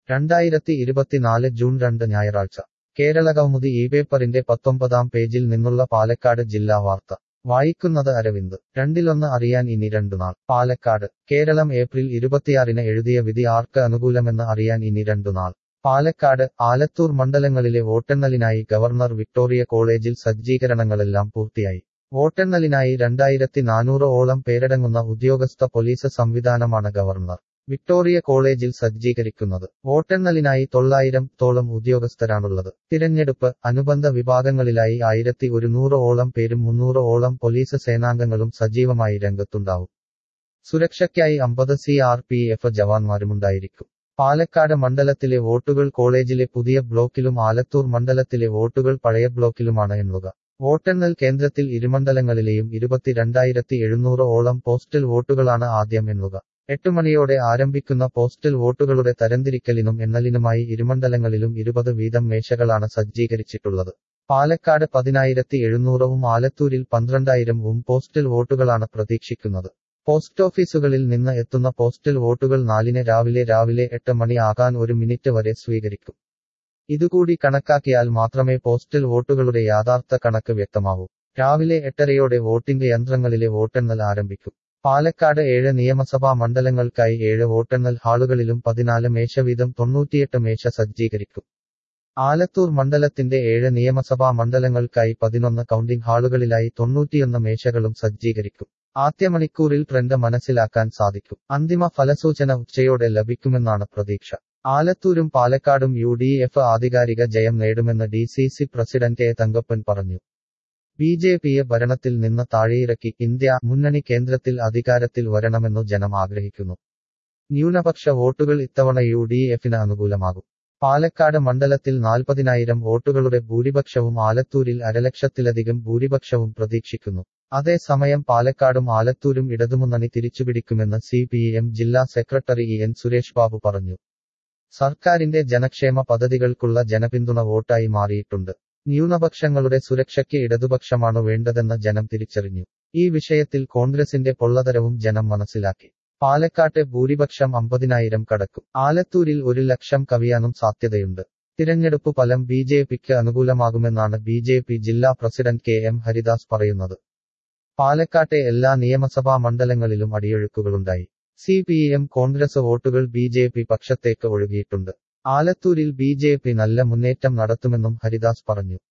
രണ്ടായിരത്തി ഇരുപത്തിനാല് ജൂൺ രണ്ട് ഞായറാഴ്ച കേരളകൗമുദി ഈ പേപ്പറിന്റെ പത്തൊമ്പതാം പേജിൽ നിന്നുള്ള പാലക്കാട് ജില്ലാ വാർത്ത വായിക്കുന്നത് അരവിന്ദ് രണ്ടിലൊന്ന് അറിയാൻ ഇനി രണ്ടുനാൾ പാലക്കാട് കേരളം ഏപ്രിൽ ഇരുപത്തിയാറിന് എഴുതിയ വിധി ആർക്ക് അനുകൂലമെന്ന് അറിയാൻ ഇനി രണ്ടുനാൾ പാലക്കാട് ആലത്തൂർ മണ്ഡലങ്ങളിലെ വോട്ടെണ്ണലിനായി ഗവർണർ വിക്ടോറിയ കോളേജിൽ സജ്ജീകരണങ്ങളെല്ലാം പൂർത്തിയായി വോട്ടെണ്ണലിനായി രണ്ടായിരത്തി നാനൂറ് ഓളം പേരടങ്ങുന്ന ഉദ്യോഗസ്ഥ പോലീസ് സംവിധാനമാണ് ഗവർണർ വിക്ടോറിയ കോളേജിൽ സജ്ജീകരിക്കുന്നത് വോട്ടെണ്ണലിനായി തൊള്ളായിരം തോളം ഉദ്യോഗസ്ഥരാണുള്ളത് തിരഞ്ഞെടുപ്പ് അനുബന്ധ വിഭാഗങ്ങളിലായി ആയിരത്തി ഒരുന്നൂറ് ഓളം പേരും മുന്നൂറ് ഓളം പോലീസ് സേനാംഗങ്ങളും സജീവമായി രംഗത്തുണ്ടാവും സുരക്ഷയ്ക്കായി അമ്പത് സി ആർ പി എഫ് ജവാന്മാരുമുണ്ടായിരിക്കും പാലക്കാട് മണ്ഡലത്തിലെ വോട്ടുകൾ കോളേജിലെ പുതിയ ബ്ലോക്കിലും ആലത്തൂർ മണ്ഡലത്തിലെ വോട്ടുകൾ പഴയ ബ്ലോക്കിലുമാണ് എണ്ണുക വോട്ടെണ്ണൽ കേന്ദ്രത്തിൽ ഇരുമണ്ഡലങ്ങളിലെയും ഇരുപത്തിരണ്ടായിരത്തി എഴുന്നൂറ് ഓളം പോസ്റ്റൽ വോട്ടുകളാണ് ആദ്യം എണ്ണുക എട്ട് മണിയോടെ ആരംഭിക്കുന്ന പോസ്റ്റൽ വോട്ടുകളുടെ തരംതിരിക്കലിനും എണ്ണലിനുമായി ഇരുമണ്ഡലങ്ങളിലും ഇരുപത് വീതം മേശകളാണ് സജ്ജീകരിച്ചിട്ടുള്ളത് പാലക്കാട് പതിനായിരത്തി എഴുന്നൂറവും ആലത്തൂരിൽ പന്ത്രണ്ടായിരവും പോസ്റ്റൽ വോട്ടുകളാണ് പ്രതീക്ഷിക്കുന്നത് പോസ്റ്റ് ഓഫീസുകളിൽ നിന്ന് എത്തുന്ന പോസ്റ്റൽ വോട്ടുകൾ നാലിന് രാവിലെ രാവിലെ എട്ട് മണി ആകാൻ ഒരു മിനിറ്റ് വരെ സ്വീകരിക്കും ഇതുകൂടി കണക്കാക്കിയാൽ മാത്രമേ പോസ്റ്റൽ വോട്ടുകളുടെ യാഥാർത്ഥ കണക്ക് വ്യക്തമാവൂ രാവിലെ എട്ടരയോടെ വോട്ടിംഗ് യന്ത്രങ്ങളിലെ വോട്ടെണ്ണൽ ആരംഭിക്കും പാലക്കാട് ഏഴ് നിയമസഭാ മണ്ഡലങ്ങൾക്കായി ഏഴ് വോട്ടെണ്ണൽ ഹാളുകളിലും പതിനാല് മേശ വീതം തൊണ്ണൂറ്റിയെട്ട് മേശ സജ്ജീകരിക്കും ആലത്തൂർ മണ്ഡലത്തിന്റെ ഏഴ് നിയമസഭാ മണ്ഡലങ്ങൾക്കായി പതിനൊന്ന് കൗണ്ടിംഗ് ഹാളുകളിലായി തൊണ്ണൂറ്റിയൊന്ന് മേശകളും സജ്ജീകരിക്കും ആദ്യ മണിക്കൂറിൽ ട്രെൻഡ് മനസ്സിലാക്കാൻ സാധിക്കും അന്തിമ ഫലസൂചന ഉച്ചയോടെ ലഭിക്കുമെന്നാണ് പ്രതീക്ഷ ആലത്തൂരും പാലക്കാടും യു ഡി എഫ് ആധികാരിക ജയം നേടുമെന്ന് D C C president A Thankappan പറഞ്ഞു ബി ജെ പിയെ ഭരണത്തിൽ നിന്ന് താഴെയിറക്കി ഇന്ത്യ മുന്നണി കേന്ദ്രത്തിൽ അധികാരത്തിൽ വരണമെന്നു ജനം ആഗ്രഹിക്കുന്നു ന്യൂനപക്ഷ വോട്ടുകൾ ഇത്തവണ യു ഡി എഫിന് അനുകൂലമാകും പാലക്കാട് മണ്ഡലത്തിൽ നാൽപ്പതിനായിരം വോട്ടുകളുടെ ഭൂരിപക്ഷവും ആലത്തൂരിൽ അരലക്ഷത്തിലധികം ഭൂരിപക്ഷവും പ്രതീക്ഷിക്കുന്നു അതേസമയം പാലക്കാടും ആലത്തൂരും ഇടതുമുന്നണി തിരിച്ചുപിടിക്കുമെന്ന് സി പി എം ജില്ലാ secretary E N Suresh Babu പറഞ്ഞു സർക്കാരിന്റെ ജനക്ഷേമ പദ്ധതികൾക്കുള്ള ജനപിന്തുണ വോട്ടായി മാറിയിട്ടുണ്ട് ന്യൂനപക്ഷങ്ങളുടെ സുരക്ഷയ്ക്ക് ഇടതുപക്ഷമാണ് വേണ്ടതെന്ന് ജനം തിരിച്ചറിഞ്ഞു ഈ വിഷയത്തിൽ കോൺഗ്രസിന്റെ പൊള്ളതരവും ജനം മനസ്സിലാക്കി പാലക്കാട്ടെ ഭൂരിപക്ഷം അമ്പതിനായിരം കടക്കും ആലത്തൂരിൽ ഒരു ലക്ഷം കവിയാനും സാധ്യതയുണ്ട് തിരഞ്ഞെടുപ്പ് ഫലം ബി ജെ പിക്ക് അനുകൂലമാകുമെന്നാണ് ബി ജെ പി ജില്ലാ പ്രസിഡന്റ് കെ എം ഹരിദാസ് പറയുന്നത് പാലക്കാട്ടെ എല്ലാ നിയമസഭാ മണ്ഡലങ്ങളിലും അടിയൊഴുക്കുകളുണ്ടായി സി പി എം കോൺഗ്രസ് വോട്ടുകൾ ബി ജെ പി പക്ഷത്തേക്ക് ഒഴുകിയിട്ടുണ്ട് ആലത്തൂരിൽ ബി ജെ പി നല്ല മുന്നേറ്റം നടത്തുമെന്നും ഹരിദാസ് പറഞ്ഞു